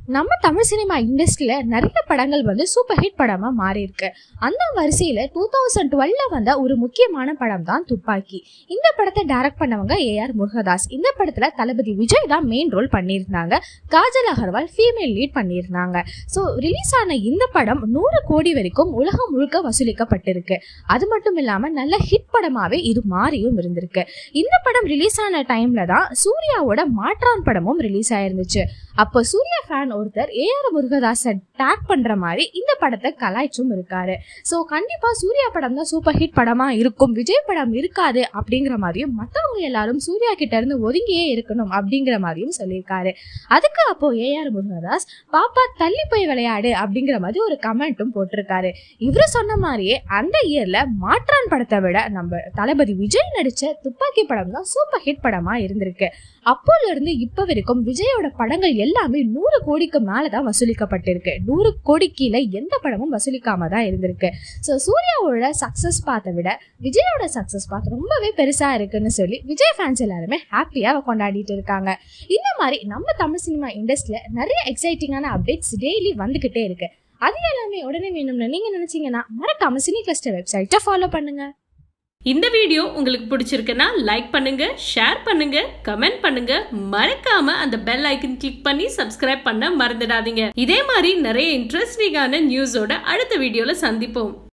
நம்ம தமிழ் சினிமா இண்டஸ்ட்ரியில் நிறைய படங்கள் வந்து சூப்பர் ஹிட் படமாக மாறி இருக்கு அந்த வரிசையில் டூ தௌசண்ட் டுவெல்ல வந்த ஒரு முக்கியமான படம் தான் துப்பாக்கி இந்த படத்தை டைரக்ட் பண்ணவங்க ஏஆர் முருகதாஸ் இந்த படத்தில் தளபதி விஜய் தான் மெயின் ரோல் பண்ணியிருந்தாங்க காஜல் அகர்வால் ஃபீமேல் லீட் பண்ணியிருந்தாங்க ஸோ ரிலீஸ் ஆன இந்த படம் நூறு கோடி வரைக்கும் உலகம் முழுக்க வசூலிக்கப்பட்டிருக்கு அது மட்டும் இல்லாமல் நல்ல ஹிட் படமாகவே இது மாறியும் இருந்திருக்கு இந்த படம் ரிலீஸ் ஆன டைமில் தான் சூர்யாவோட மாற்றான் படமும் ரிலீஸ் ஆயிருந்துச்சு அப்போ சூர்யா ஃபேன் ஒருத்தர் ஏஆர் முருகதாஸை டேக் பண்ற மாதிரி இந்த படத்தை கலாய்ச்சும் இருக்காரு ஸோ கண்டிப்பா சூர்யா படம் தான் சூப்பர் ஹிட் படமா இருக்கும் விஜய் படம் இருக்காது அப்படிங்கிற மாதிரியும் மற்றவங்க எல்லாரும் சூர்யா கிட்ட இருந்து ஒதுங்கியே இருக்கணும் அப்படிங்கிற மாதிரியும் சொல்லியிருக்காரு அதுக்கு அப்போ ஏஆர் முருகதாஸ் பாப்பா தள்ளி போய் விளையாடு அப்படிங்கிற மாதிரி ஒரு கமெண்ட்டும் போட்டிருக்காரு இவரு சொன்ன மாதிரியே அந்த இயர்ல மாற்றான் படத்தை விட நம்ம தளபதி விஜய் நடிச்ச துப்பாக்கி படம் தான் சூப்பர் ஹிட் படமா இருந்திருக்கு அப்போல இருந்து இப்ப வரைக்கும் விஜயோட படங்கள் எல்லாமே நூறு கோடிக்கு மேல தான் வசூலிக்கப்பட்டிருக்கு நூறு கோடி கீழே எந்த படமும் வசூலிக்காம தான் இருந்திருக்கு ஸோ சூர்யாவோட சக்சஸ் பார்த்த விட விஜயோட சக்சஸ் பார்த்து ரொம்பவே பெருசா இருக்குன்னு சொல்லி விஜய் ஃபேன்ஸ் எல்லாருமே ஹாப்பியா கொண்டாடிட்டு இருக்காங்க இந்த மாதிரி நம்ம தமிழ் சினிமா இண்டஸ்ட்ரியில நிறைய எக்ஸைட்டிங்கான அப்டேட்ஸ் டெய்லி வந்துகிட்டே இருக்கு அது எல்லாமே உடனே வேணும்னு நீங்க நினைச்சீங்கன்னா மறக்காம சினி கிளஸ்டர் வெப்சைட்டை ஃபாலோ பண்ணுங்க இந்த வீடியோ உங்களுக்கு பிடிச்சிருக்குன்னா லைக் பண்ணுங்க ஷேர் பண்ணுங்க கமெண்ட் பண்ணுங்க மறக்காம அந்த பெல் ஐக்கன் கிளிக் பண்ணி சப்ஸ்கிரைப் பண்ண மறந்துடாதீங்க இதே மாதிரி நிறைய இன்ட்ரெஸ்டிங்கான நியூஸோட அடுத்த வீடியோல சந்திப்போம்